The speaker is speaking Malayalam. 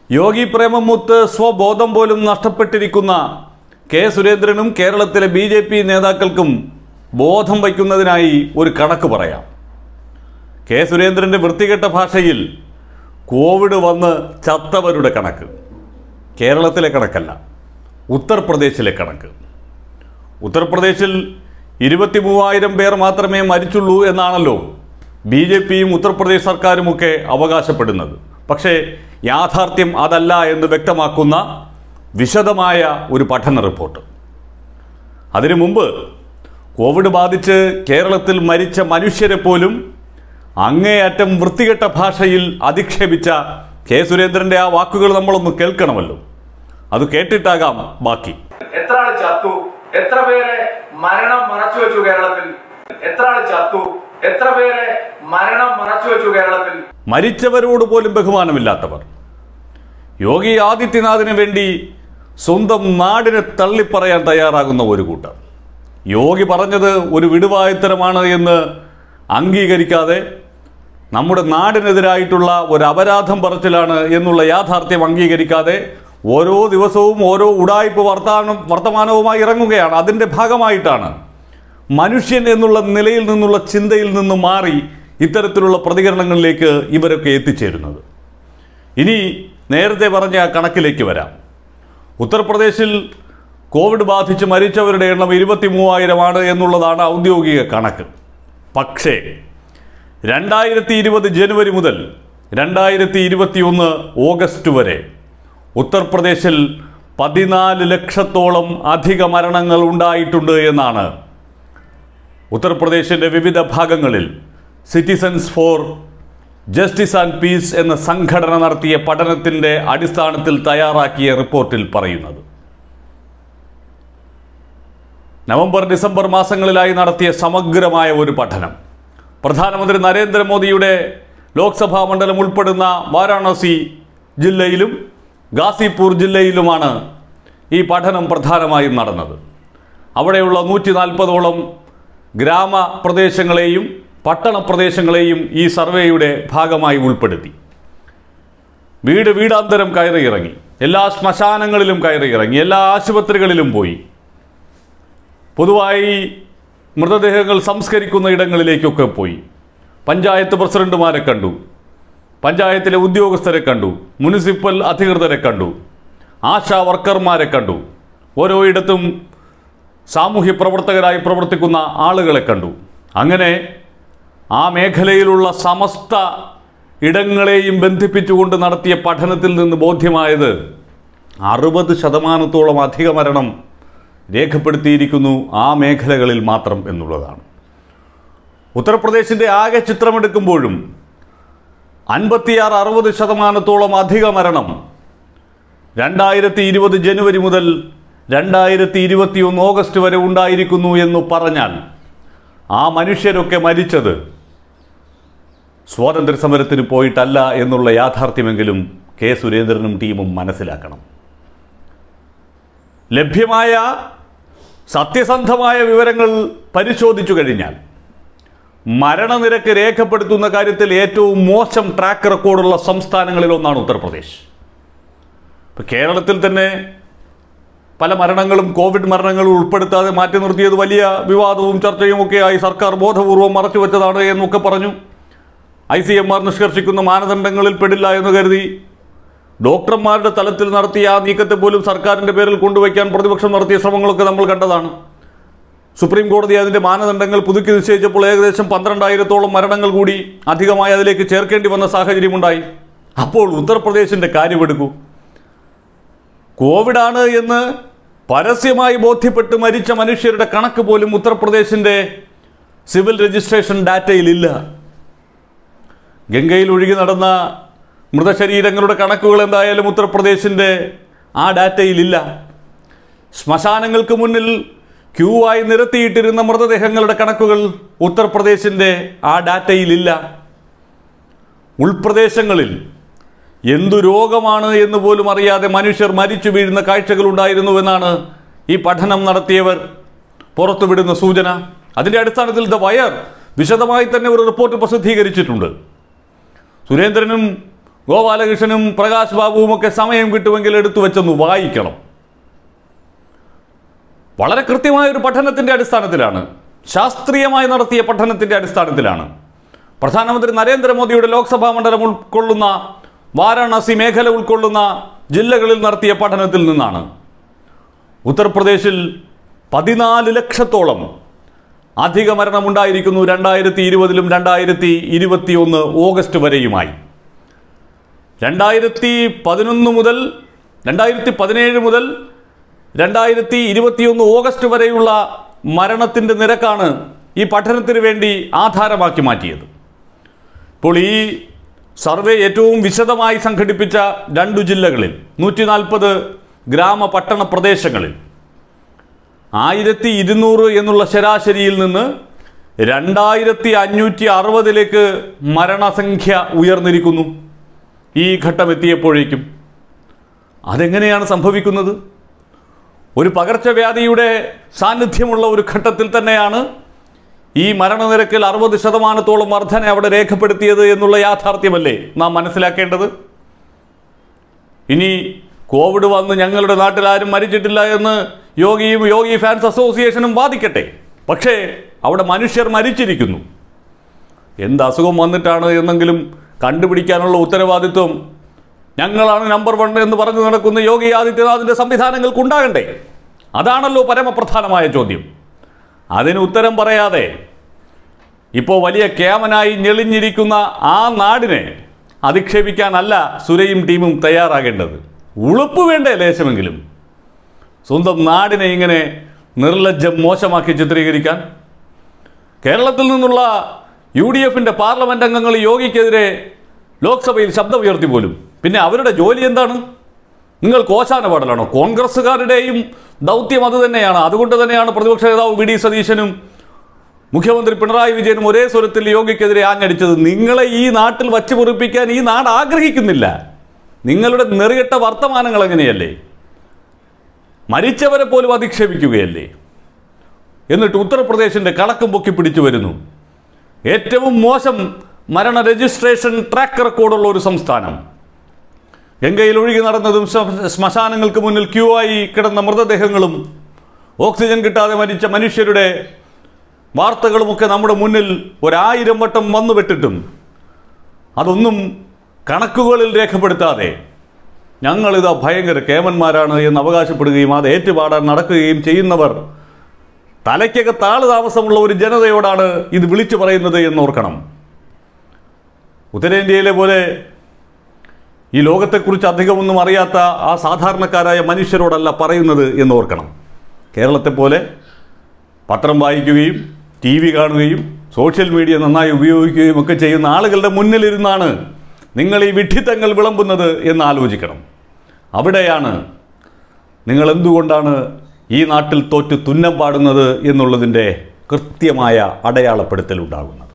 യോഗി പ്രേമമുത്ത് സ്വബോധം പോലും നഷ്ടപ്പെട്ടിരിക്കുന്ന കെ സുരേന്ദ്രനും കേരളത്തിലെ ബി ജെ പി നേതാക്കൾക്കും ബോധം വയ്ക്കുന്നതിനായി ഒരു കണക്ക് പറയാം കെ സുരേന്ദ്രൻ്റെ വൃത്തികെട്ട ഭാഷയിൽ കോവിഡ് വന്ന് ചത്തവരുടെ കണക്ക് കേരളത്തിലെ കണക്കല്ല ഉത്തർപ്രദേശിലെ കണക്ക് ഉത്തർപ്രദേശിൽ ഇരുപത്തി മൂവായിരം പേർ മാത്രമേ മരിച്ചുള്ളൂ എന്നാണല്ലോ ബി ജെ പിയും ഉത്തർപ്രദേശ് സർക്കാരുമൊക്കെ അവകാശപ്പെടുന്നത് പക്ഷേ യാഥാർത്ഥ്യം അതല്ല എന്ന് വ്യക്തമാക്കുന്ന വിശദമായ ഒരു പഠന റിപ്പോർട്ട് അതിനു മുമ്പ് കോവിഡ് ബാധിച്ച് കേരളത്തിൽ മരിച്ച മനുഷ്യരെ പോലും അങ്ങേയറ്റം വൃത്തികെട്ട ഭാഷയിൽ അധിക്ഷേപിച്ച കെ സുരേന്ദ്രന്റെ ആ വാക്കുകൾ നമ്മളൊന്ന് കേൾക്കണമല്ലോ അത് കേട്ടിട്ടാകാം ബാക്കി എത്ര ആള് ചത്തു എത്ര പേരെ മരണം മറച്ചു വെച്ചു കേരളത്തിൽ എത്ര ആള് ചത്തു എത്ര പേരെ മരണം മറച്ചു വെച്ചു കേരളത്തിൽ മരിച്ചവരോട് പോലും ബഹുമാനമില്ലാത്തവർ യോഗി ആദിത്യനാഥിന് വേണ്ടി സ്വന്തം നാടിനെ തള്ളിപ്പറയാൻ തയ്യാറാകുന്ന ഒരു കൂട്ടർ യോഗി പറഞ്ഞത് ഒരു വിടുവായുത്തരമാണ് എന്ന് അംഗീകരിക്കാതെ നമ്മുടെ നാടിനെതിരായിട്ടുള്ള ഒരു അപരാധം പറച്ചിലാണ് എന്നുള്ള യാഥാർത്ഥ്യം അംഗീകരിക്കാതെ ഓരോ ദിവസവും ഓരോ ഉടായ്പ വർത്താനം വർത്തമാനവുമായി ഇറങ്ങുകയാണ് അതിൻ്റെ ഭാഗമായിട്ടാണ് മനുഷ്യൻ എന്നുള്ള നിലയിൽ നിന്നുള്ള ചിന്തയിൽ നിന്ന് മാറി ഇത്തരത്തിലുള്ള പ്രതികരണങ്ങളിലേക്ക് ഇവരൊക്കെ എത്തിച്ചേരുന്നത് ഇനി നേരത്തെ പറഞ്ഞ ആ കണക്കിലേക്ക് വരാം ഉത്തർപ്രദേശിൽ കോവിഡ് ബാധിച്ച് മരിച്ചവരുടെ എണ്ണം ഇരുപത്തി മൂവായിരമാണ് എന്നുള്ളതാണ് ഔദ്യോഗിക കണക്ക് പക്ഷേ രണ്ടായിരത്തി ഇരുപത് ജനുവരി മുതൽ രണ്ടായിരത്തി ഇരുപത്തിയൊന്ന് ഓഗസ്റ്റ് വരെ ഉത്തർപ്രദേശിൽ പതിനാല് ലക്ഷത്തോളം അധിക മരണങ്ങൾ ഉണ്ടായിട്ടുണ്ട് എന്നാണ് ഉത്തർപ്രദേശിൻ്റെ വിവിധ ഭാഗങ്ങളിൽ citizens for justice and peace എന്ന സംഘടന നടത്തിയ പഠനത്തിൻ്റെ അടിസ്ഥാനത്തിൽ തയ്യാറാക്കിയ റിപ്പോർട്ടിൽ പറയുന്നത് നവംബർ ഡിസംബർ മാസങ്ങളിലായി നടത്തിയ സമഗ്രമായ ഒരു പഠനം പ്രധാനമന്ത്രി നരേന്ദ്രമോദിയുടെ ലോക്സഭാ മണ്ഡലം ഉൾപ്പെടുന്ന വാരാണസി ജില്ലയിലും ഗാസിപൂർ ജില്ലയിലുമാണ് ഈ പഠനം പ്രധാനമായും നടന്നത് അവിടെയുള്ള നൂറ്റി നാൽപ്പതോളം ഗ്രാമപ്രദേശങ്ങളെയും പട്ടണ പ്രദേശങ്ങളെയും ഈ സർവേയുടെ ഭാഗമായി ഉൾപ്പെടുത്തി വീട് വീടാന്തരം കയറി ഇറങ്ങി എല്ലാ ശ്മശാനങ്ങളിലും കയറി ഇറങ്ങി എല്ലാ ആശുപത്രികളിലും പോയി പൊതുവായി മൃതദേഹങ്ങൾ സംസ്കരിക്കുന്ന ഇടങ്ങളിലേക്കൊക്കെ പോയി പഞ്ചായത്ത് പ്രസിഡന്റുമാരെ കണ്ടു പഞ്ചായത്തിലെ ഉദ്യോഗസ്ഥരെ കണ്ടു മുനിസിപ്പൽ അധികൃതരെ കണ്ടു ആശാ വർക്കർമാരെ കണ്ടു ഓരോ ഇടത്തും സാമൂഹ്യ പ്രവർത്തകരായി പ്രവർത്തിക്കുന്ന ആളുകളെ കണ്ടു അങ്ങനെ ആ മേഖലയിലുള്ള സമസ്ത ഇടങ്ങളെയും ബന്ധിപ്പിച്ചുകൊണ്ട് നടത്തിയ പഠനത്തിൽ നിന്ന് ബോധ്യമായത് അറുപത് ശതമാനത്തോളം അധിക മരണം രേഖപ്പെടുത്തിയിരിക്കുന്നു ആ മേഖലകളിൽ മാത്രം എന്നുള്ളതാണ് ഉത്തർപ്രദേശിൻ്റെ ആകെ ചിത്രമെടുക്കുമ്പോഴും അൻപത്തിയാറ് അറുപത് ശതമാനത്തോളം അധിക മരണം രണ്ടായിരത്തി ഇരുപത് ജനുവരി മുതൽ രണ്ടായിരത്തി ഇരുപത്തിയൊന്ന് ഓഗസ്റ്റ് വരെ ഉണ്ടായിരിക്കുന്നു എന്ന് പറഞ്ഞാൽ ആ മനുഷ്യരൊക്കെ മരിച്ചത് സ്വാതന്ത്ര്യ സമരത്തിന് പോയിട്ടല്ല എന്നുള്ള യാഥാർത്ഥ്യമെങ്കിലും കെ സുരേന്ദ്രനും ടീമും മനസ്സിലാക്കണം ലഭ്യമായ സത്യസന്ധമായ വിവരങ്ങൾ പരിശോധിച്ചു കഴിഞ്ഞാൽ മരണനിരക്ക് രേഖപ്പെടുത്തുന്ന കാര്യത്തിൽ ഏറ്റവും മോശം ട്രാക്ക് റെക്കോർഡുള്ള സംസ്ഥാനങ്ങളിൽ ഒന്നാണ് ഉത്തർപ്രദേശ് ഇപ്പം കേരളത്തിൽ തന്നെ പല മരണങ്ങളും കോവിഡ് മരണങ്ങളും ഉൾപ്പെടുത്താതെ മാറ്റി നിർത്തിയത് വലിയ വിവാദവും ചർച്ചയും ഒക്കെയായി സർക്കാർ ബോധപൂർവം മറച്ചുവെച്ചതാണ് എന്നൊക്കെ പറഞ്ഞു ഐ സി എം ആർ നിഷ്കർഷിക്കുന്ന മാനദണ്ഡങ്ങളിൽ പെടില്ല എന്ന് കരുതി ഡോക്ടർമാരുടെ തലത്തിൽ നടത്തിയ ആ നീക്കത്തെ പോലും സർക്കാരിൻ്റെ പേരിൽ കൊണ്ടുവയ്ക്കാൻ പ്രതിപക്ഷം നടത്തിയ ശ്രമങ്ങളൊക്കെ നമ്മൾ കണ്ടതാണ് സുപ്രീം കോടതി അതിൻ്റെ മാനദണ്ഡങ്ങൾ പുതുക്കി നിശ്ചയിച്ചപ്പോൾ ഏകദേശം പന്ത്രണ്ടായിരത്തോളം മരണങ്ങൾ കൂടി അധികമായി അതിലേക്ക് ചേർക്കേണ്ടി വന്ന സാഹചര്യമുണ്ടായി അപ്പോൾ ഉത്തർപ്രദേശിൻ്റെ കാര്യമെടുക്കൂ കോവിഡാണ് എന്ന് പരസ്യമായി ബോധ്യപ്പെട്ട് മരിച്ച മനുഷ്യരുടെ കണക്ക് പോലും ഉത്തർപ്രദേശിൻ്റെ സിവിൽ രജിസ്ട്രേഷൻ ഡാറ്റയിലില്ല ഗംഗയിൽ ഒഴുകി നടന്ന മൃതശരീരങ്ങളുടെ കണക്കുകൾ എന്തായാലും ഉത്തർപ്രദേശിൻ്റെ ആ ഡാറ്റയിലില്ല ശ്മശാനങ്ങൾക്ക് മുന്നിൽ ക്യൂ ആയി നിരത്തിയിട്ടിരുന്ന മൃതദേഹങ്ങളുടെ കണക്കുകൾ ഉത്തർപ്രദേശിൻ്റെ ആ ഡാറ്റയിലില്ല ഉൾപ്രദേശങ്ങളിൽ എന്തു രോഗമാണ് എന്ന് പോലും അറിയാതെ മനുഷ്യർ മരിച്ചു വീഴുന്ന കാഴ്ചകളുണ്ടായിരുന്നുവെന്നാണ് ഈ പഠനം നടത്തിയവർ പുറത്തുവിടുന്ന സൂചന അതിൻ്റെ അടിസ്ഥാനത്തിൽ ദ വയർ വിശദമായി തന്നെ ഒരു റിപ്പോർട്ട് പ്രസിദ്ധീകരിച്ചിട്ടുണ്ട് സുരേന്ദ്രനും ഗോപാലകൃഷ്ണനും പ്രകാശ് ബാബുവും ഒക്കെ സമയം കിട്ടുമെങ്കിൽ എടുത്തു വെച്ചൊന്ന് വായിക്കണം വളരെ കൃത്യമായ ഒരു പഠനത്തിൻ്റെ അടിസ്ഥാനത്തിലാണ് ശാസ്ത്രീയമായി നടത്തിയ പഠനത്തിൻ്റെ അടിസ്ഥാനത്തിലാണ് പ്രധാനമന്ത്രി നരേന്ദ്രമോദിയുടെ ലോക്സഭാ മണ്ഡലം ഉൾക്കൊള്ളുന്ന വാരാണസി മേഖല ഉൾക്കൊള്ളുന്ന ജില്ലകളിൽ നടത്തിയ പഠനത്തിൽ നിന്നാണ് ഉത്തർപ്രദേശിൽ പതിനാല് ലക്ഷത്തോളം അധിക മരണമുണ്ടായിരിക്കുന്നു രണ്ടായിരത്തി ഇരുപതിലും രണ്ടായിരത്തി ഇരുപത്തിയൊന്ന് ഓഗസ്റ്റ് വരെയുമായി രണ്ടായിരത്തി പതിനൊന്ന് മുതൽ രണ്ടായിരത്തി പതിനേഴ് മുതൽ രണ്ടായിരത്തി ഇരുപത്തിയൊന്ന് ഓഗസ്റ്റ് വരെയുള്ള മരണത്തിൻ്റെ നിരക്കാണ് ഈ പഠനത്തിന് വേണ്ടി ആധാരമാക്കി മാറ്റിയത് ഇപ്പോൾ ഈ സർവേ ഏറ്റവും വിശദമായി സംഘടിപ്പിച്ച രണ്ടു ജില്ലകളിൽ നൂറ്റി നാൽപ്പത് ഗ്രാമ പട്ടണ പ്രദേശങ്ങളിൽ ആയിരത്തി ഇരുന്നൂറ് എന്നുള്ള ശരാശരിയിൽ നിന്ന് രണ്ടായിരത്തി അഞ്ഞൂറ്റി അറുപതിലേക്ക് മരണസംഖ്യ ഉയർന്നിരിക്കുന്നു ഈ ഘട്ടം എത്തിയപ്പോഴേക്കും അതെങ്ങനെയാണ് സംഭവിക്കുന്നത് ഒരു പകർച്ചവ്യാധിയുടെ സാന്നിധ്യമുള്ള ഒരു ഘട്ടത്തിൽ തന്നെയാണ് ഈ മരണനിരക്കിൽ അറുപത് ശതമാനത്തോളം വർധന അവിടെ രേഖപ്പെടുത്തിയത് എന്നുള്ള യാഥാർത്ഥ്യമല്ലേ നാം മനസ്സിലാക്കേണ്ടത് ഇനി കോവിഡ് വന്ന് ഞങ്ങളുടെ നാട്ടിൽ ആരും മരിച്ചിട്ടില്ല എന്ന് യോഗിയും യോഗി ഫാൻസ് അസോസിയേഷനും വാദിക്കട്ടെ പക്ഷേ അവിടെ മനുഷ്യർ മരിച്ചിരിക്കുന്നു എന്ത് അസുഖം വന്നിട്ടാണ് എന്നെങ്കിലും കണ്ടുപിടിക്കാനുള്ള ഉത്തരവാദിത്വം ഞങ്ങളാണ് നമ്പർ വൺ എന്ന് പറഞ്ഞു നടക്കുന്ന യോഗി ആദിത്യനാഥിൻ്റെ സംവിധാനങ്ങൾക്ക് ഉണ്ടാകണ്ടേ അതാണല്ലോ പരമപ്രധാനമായ ചോദ്യം അതിന് ഉത്തരം പറയാതെ ഇപ്പോൾ വലിയ ക്യാമനായി ഞെളിഞ്ഞിരിക്കുന്ന ആ നാടിനെ അധിക്ഷേപിക്കാനല്ല സുരയും ടീമും തയ്യാറാകേണ്ടത് ഉളുപ്പ് വേണ്ടേ ലേശമെങ്കിലും സ്വന്തം നാടിനെ ഇങ്ങനെ നിർലജ്ജം മോശമാക്കി ചിത്രീകരിക്കാൻ കേരളത്തിൽ നിന്നുള്ള യു ഡി എഫിൻ്റെ പാർലമെന്റ് അംഗങ്ങൾ യോഗിക്കെതിരെ ലോക്സഭയിൽ ശബ്ദമുയർത്തി പോലും പിന്നെ അവരുടെ ജോലി എന്താണ് നിങ്ങൾ കോശാന പാടലാണോ കോൺഗ്രസ്സുകാരുടെയും ദൗത്യം അത് തന്നെയാണ് അതുകൊണ്ട് തന്നെയാണ് പ്രതിപക്ഷ നേതാവ് വി ഡി സതീശനും മുഖ്യമന്ത്രി പിണറായി വിജയനും ഒരേ സ്വരത്തിൽ യോഗിക്കെതിരെ ആഞ്ഞടിച്ചത് നിങ്ങളെ ഈ നാട്ടിൽ വച്ചു പൊറിപ്പിക്കാൻ ഈ നാട് ആഗ്രഹിക്കുന്നില്ല നിങ്ങളുടെ നെറികെട്ട വർത്തമാനങ്ങൾ എങ്ങനെയല്ലേ മരിച്ചവരെ പോലും അധിക്ഷേപിക്കുകയല്ലേ എന്നിട്ട് ഉത്തർപ്രദേശിൻ്റെ കണക്കും പൊക്കി പിടിച്ചു വരുന്നു ഏറ്റവും മോശം മരണ രജിസ്ട്രേഷൻ ട്രാക്ക് റെക്കോർഡുള്ള ഒരു സംസ്ഥാനം ഗംഗയിൽ ഒഴുകി നടന്നതും ശ്മ- ശ്മശാനങ്ങൾക്ക് മുന്നിൽ ക്യൂ ആയി കിടന്ന മൃതദേഹങ്ങളും ഓക്സിജൻ കിട്ടാതെ മരിച്ച മനുഷ്യരുടെ വാർത്തകളുമൊക്കെ നമ്മുടെ മുന്നിൽ ഒരായിരം വട്ടം വന്നുപെട്ടിട്ടും അതൊന്നും കണക്കുകളിൽ രേഖപ്പെടുത്താതെ ഞങ്ങളിതാ ഭയങ്കര കേമന്മാരാണ് എന്ന് അവകാശപ്പെടുകയും അത് ഏറ്റുപാടാൻ നടക്കുകയും ചെയ്യുന്നവർ തലയ്ക്കകത്ത് ആള് താമസമുള്ള ഒരു ജനതയോടാണ് ഇത് വിളിച്ചു പറയുന്നത് എന്നോർക്കണം ഉത്തരേന്ത്യയിലെ പോലെ ഈ ലോകത്തെക്കുറിച്ച് അധികമൊന്നും അറിയാത്ത ആ സാധാരണക്കാരായ മനുഷ്യരോടല്ല പറയുന്നത് എന്നോർക്കണം കേരളത്തെ പോലെ പത്രം വായിക്കുകയും ടി വി കാണുകയും സോഷ്യൽ മീഡിയ നന്നായി ഉപയോഗിക്കുകയും ഒക്കെ ചെയ്യുന്ന ആളുകളുടെ മുന്നിലിരുന്നാണ് നിങ്ങൾ ഈ വിഡ്ഢിത്തങ്ങൾ വിളമ്പുന്നത് എന്ന് ആലോചിക്കണം അവിടെയാണ് നിങ്ങൾ എന്തുകൊണ്ടാണ് ഈ നാട്ടിൽ തോറ്റ് തുന്നം പാടുന്നത് എന്നുള്ളതിൻ്റെ കൃത്യമായ അടയാളപ്പെടുത്തൽ ഉണ്ടാകുന്നത്